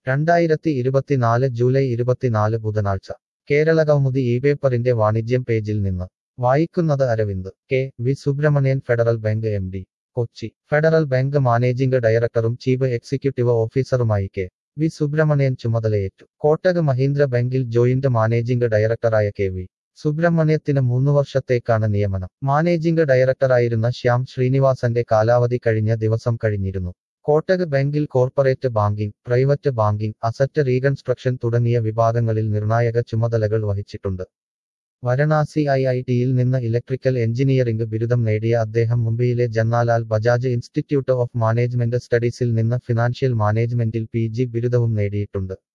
രണ്ടായിരത്തി ഇരുപത്തിനാല് ജൂലൈ ഇരുപത്തിനാല് ബുധനാഴ്ച കേരള കൗമുദി ഈ പേപ്പറിന്റെ വാണിജ്യം പേജിൽ നിന്ന് വായിക്കുന്നത് Aravind K V Subramanian federal bank M D Kochi federal bank managing ഡയറക്ടറും ചീഫ് എക്സിക്യൂട്ടീവ് ഓഫീസറുമായി കെ വി സുബ്രഹ്മണ്യൻ ചുമതലയേറ്റു കോട്ടക് മഹീന്ദ്ര ബാങ്കിൽ ജോയിന്റ് മാനേജിംഗ് ഡയറക്ടറായ കെ വി സുബ്രഹ്മണ്യത്തിന് മൂന്നു വർഷത്തേക്കാണ് നിയമനം മാനേജിംഗ് ഡയറക്ടറായിരുന്ന ശ്യാം ശ്രീനിവാസന്റെ കാലാവധി കഴിഞ്ഞ ദിവസം കഴിഞ്ഞിരുന്നു കോട്ടക് ബാങ്കിൽ corporate banking private banking asset reconstruction തുടങ്ങിയ വിഭാഗങ്ങളിൽ നിർണായക ചുമതലകൾ വഹിച്ചിട്ടുണ്ട് വാരണാസി ഐ ഐ ടിയിൽ നിന്ന് ഇലക്ട്രിക്കൽ എഞ്ചിനീയറിംഗ് ബിരുദം നേടിയ അദ്ദേഹം മുംബൈയിലെ Jamnalal Bajaj institute of management സ്റ്റഡീസിൽ നിന്ന് ഫിനാൻഷ്യൽ മാനേജ്മെന്റിൽ പി ജി ബിരുദവും നേടിയിട്ടുണ്ട്